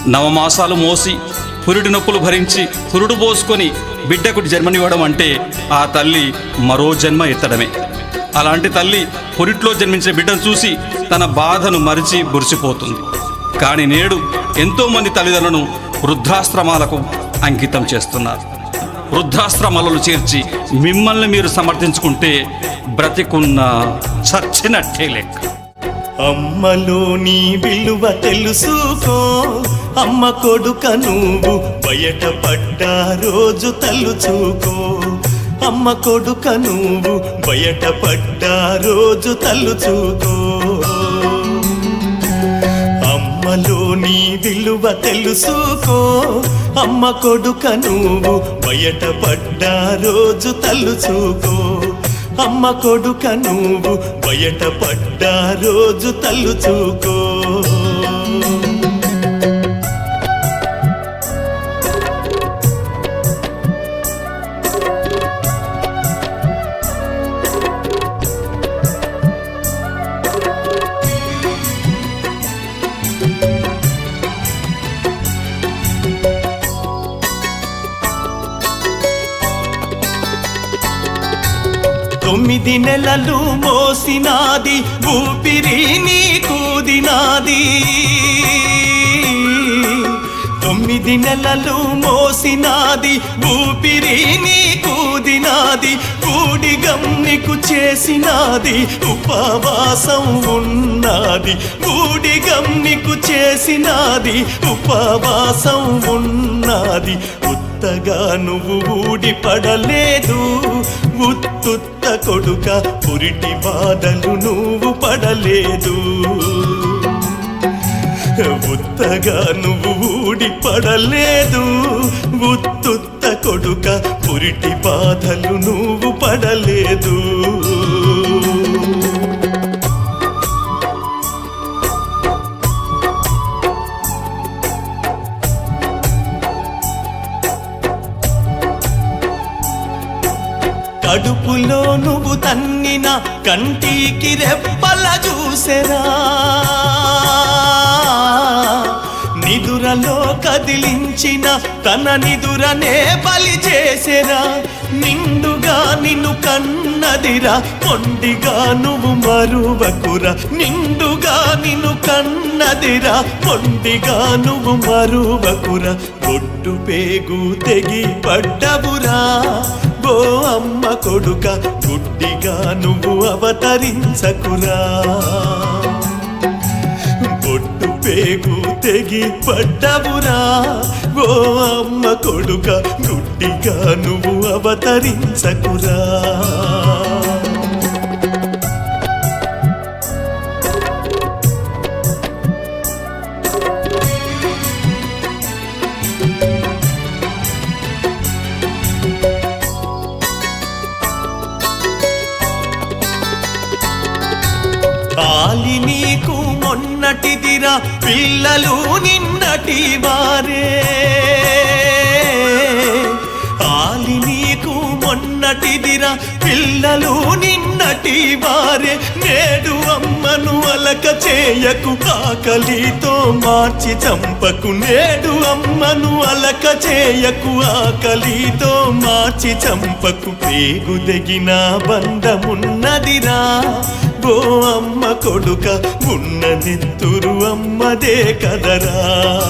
నవమాసాలు మోసి పురిటి నొప్పులు భరించి పురుడు పోసుకొని బిడ్డకు జన్మనివ్వడం అంటే ఆ తల్లి మరో జన్మ ఎత్తడమే అలాంటి తల్లి పురిట్లో జన్మించిన బిడ్డను చూసి తన బాధను మరిచి బురిసిపోతుంది కానీ నేడు ఎంతోమంది తల్లిదండ్రులను వృద్ధాశ్రమాలకు అంకితం చేస్తున్నారు వృద్ధాశ్రమాలలో చేర్చి మిమ్మల్ని మీరు సమర్థించుకుంటే బ్రతికున్న చచ్చినట్టే లెక్క అమ్మలోని విలువ తెలుసుకో అమ్మ కొడుక నువ్వు బయట పడ్డా రోజు తలుచుకో అమ్మ కొడుక నువ్వు బయట పడ్డా రోజు తలుచుకో అమ్మలోని విలువ తెలుసుకో అమ్మ కొడుక నువ్వు బయట పడ్డా రోజు తలుచుకో అమ్మ కొడుక నువ్వు బయట పడ్డా రోజు తలుచుకో తొమ్మిది నెలలు మోసినాది ఊపిరి నీ కూదినాది తొమ్మిది నెలలు మోసినాది ఊపిరి నీ కూదినాది కూడి గమ్నికు చేసినాది ఉపవాసం ఉన్నది కూడి గమ్నికు చేసినాది ఉపవాసం ఉన్నది ఉత్తగా నువ్వు ఊడి పడలేదు ఉత్తుత్త కొడుక పురిటి బాధలు నువ్వు పడలేదు ఉత్తగా నువ్వు ఊడి పడలేదు ఉత్తుత్త కొడుక పురిటి బాధలు నువ్వు పడలేదు కడుపులో నువ్వు తన్నిన కంటికి రెప్పల చూసెరా నిదురలో కదిలించిన తన నిదురనే బలి చేసెరా నిండుగా నిన్ను కన్నదిరా కొండిగా నువ్వు మరువకురా నిండుగా నిన్ను కన్నదిరా కొండిగా నువ్వు మరువకురా బొట్టు పేగు తెగి పడ్డవురా ఓ అమ్మ కొడుక గుడ్డిగా నువ్వు అవతరించకురా బొట్టు పేగు తెగి పడ్డవురా ఓ అమ్మ కొడుక గుడ్డిగా నువ్వు అవతరించకురా ఆలి నీకు మొన్నటిదిరా పిల్లలు నిన్నటి వారే ఆలి నీకు మొన్నటిదిరా పిల్లలు నిన్నటి వారే నేడు అమ్మను అలక చేయకు ఆకలితో మార్చి చంపకు నేడు అమ్మను అలక చేయకు ఆకలితో మార్చి చంపకు పేగు తెగిన బంధమున్నదిరా ఓ అమ్మ కొడుక ఉన్న నెత్తురు అమ్మదే కదరా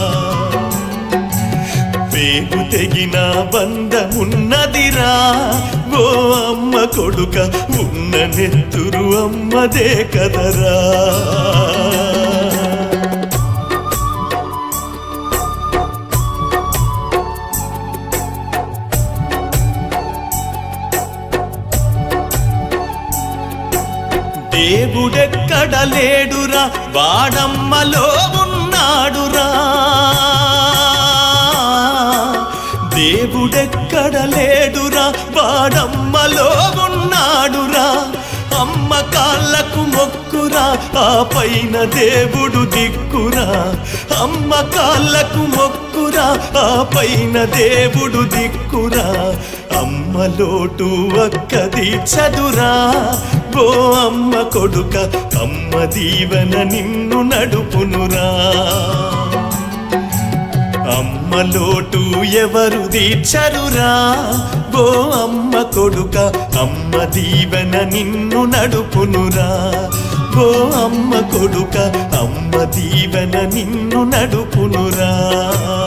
పేగు తెగిన బంధమున్నదిరా ఓ అమ్మ కొడుక ఉన్న నెత్తురు అమ్మదే కదరా దేవుడెక్కడ లేడురా వాడమ్మలో ఉన్నాడురా దేవుడెక్కడ లేడురా వాడమ్మలో ఉన్నాడురా అమ్మ కాళ్ళకు మొక్కురా ఆ పైన దేవుడు దిక్కురా అమ్మ కాళ్ళకు మొక్కురా ఆ పైన దేవుడు దిక్కురా అమ్మ లోటు అక్కది చదురా ఓ అమ్మ కొడుక అమ్మ దీవెన నిన్ను నడుపునురా అమ్మ లోటు ఎవరు తీర్చరురా గో అమ్మ కొడుక అమ్మ దీవెన నిన్ను నడుపునురా గో అమ్మ కొడుక అమ్మ దీవెన నిన్ను నడుపునురా